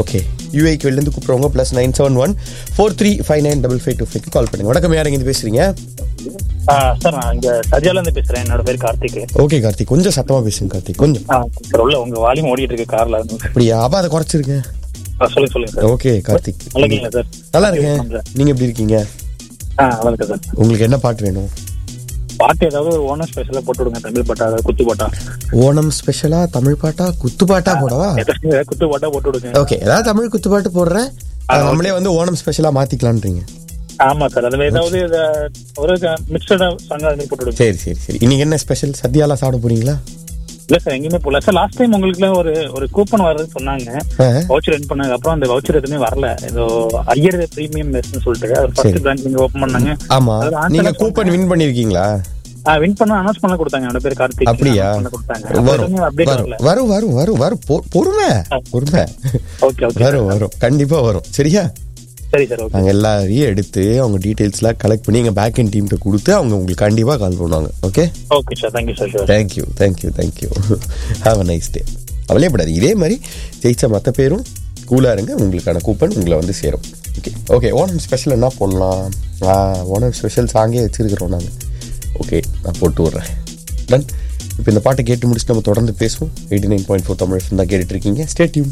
Okay யூஏக்கு வெளிலேருந்து கூப்பிட்றவங்க plus nine seven one four three five nine double five two five call பண்ணுங்க வணக்கம் யார் இருந்து பேசுறீங்க ஆ, சார் நான் இங்க சஜால இருந்து பேசுறேன் என்னோட பேர் கார்த்திக் ஓகே கார்த்திக் கொஞ்சம் சத்தமாக பேசுங்க கார்த்திக் கொஞ்சம் ஆ, சார் உள்ள உங்க வால்யூம் ஓடிட்டு இருக்கு கார்ல அப்படியா அப்போ அதை குறைச்சிருக்கேன் ஆ, சொல்லுங்க சொல்லுங்க சார் ஓகே கார்த்திக் நல்லா இருக்கீங்களா சார் நல்லா இருக்கேன் நீங்க எப்படி இருக்கீங்க ஆ நல்லா இருக்கேன் சார் உங்களுக்கு என்ன பாட்டு வேணும் பாட்டு ஏதாவது ஒரு ஓனர் ஸ்பெஷலா போட்டு விடுங்க தமிழ் பாட்டா அதாவது குத்து பாட்டா ஓணம் ஸ்பெஷலா தமிழ் பாட்டா குத்து பாட்டா போடவா ஏதாவது குத்து பாட்டா போட்டு விடுங்க ஓகே ஏதாவது தமிழ் குத்து பாட்டு போடுறேன் அதை நம்மளே வந்து ஓணம் ஸ்பெஷலா மாத்திக்கலான்றீங்க ஆமா சார் அதுல ஏதாவது இத- ஒரு மிக்சடா சாங் அது மாதிரி போட்டு விடுங்க சரி சரி சரி இன்னைக்கு என்ன ஸ்பெஷல் சத்யாலாம் சாப்பிட போறீங்களா இல்ல சார் எங்கேயுமே போல சார் லாஸ்ட் டைம் உங்களுக்கு ஒரு ஒரு கூப்பன் வர்றதுன்னு சொன்னாங்க ஆ, வவுச்சர் ரன் பண்ணாங்க அப்புறம் அந்த வவுச்சர் எதுவுமே வரல ஏதோ ஐயர் பிரீமியம் மெஸ்னு சொல்லிட்டு அது ஃபர்ஸ்ட் பிரான்ச் நீங்க ஓபன் பண்ணாங்க ஆமா அதுல answer நீங்க எல்லாம் கூப்பன் வின் பண்ணிருக்கீங்களா வின் பண்ண அனௌன்ஸ் பண்ண கொடுத்தாங்க என்னோட பேர் கார்த்திக் அப்படியா announce பண்ண கொடுத்தாங்க வரும் அப்டேட் வரும் வரல வரும் வரும் வரும் வரும் பொ- பொறுமை பொறுமை ஓகே ஓகே வரும் வரும் கண்டிப்பா வரும் சரியா சரி சார் ஓகே நாங்க எல்லாரையும் எடுத்து அவங்க டீடைல்ஸ்லாம் கலெக்ட் பண்ணி எங்க பேக் அண்ட் டீம்கிட்ட கொடுத்து அவங்க உங்களுக்கு கண்டிப்பா கால் பண்ணுவாங்க okay okay sir thank you sir sure thank you thank you thank you have a nice day அவலையப்படாது இதே மாதிரி ஜெயிச்ச மற்ற பேரும் கூலாக இருங்க உங்களுக்கான கூப்பன் உங்களை வந்து சேரும் ஓகே ஓகே ஓணம் ஸ்பெஷல் என்ன போடலாம் ஆ ஓணம் ஸ்பெஷல் சாங்கே வச்சிருக்கிறோம் நாங்கள் ஓகே நான் போட்டு விட்றேன் டன் இப்போ இந்த பாட்டை கேட்டு முடிச்சுட்டு நம்ம தொடர்ந்து பேசுவோம் eighty nine point four Tamil தான் கேட்டுட்டு இருக்கீங்க stay tuned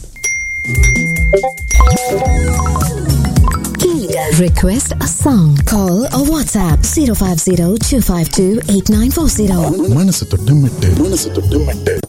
Request a song. Call or WhatsApp 050 252 8940. மனசு தொட்டு மெட்டு மனசு தொட்டு மெட்டு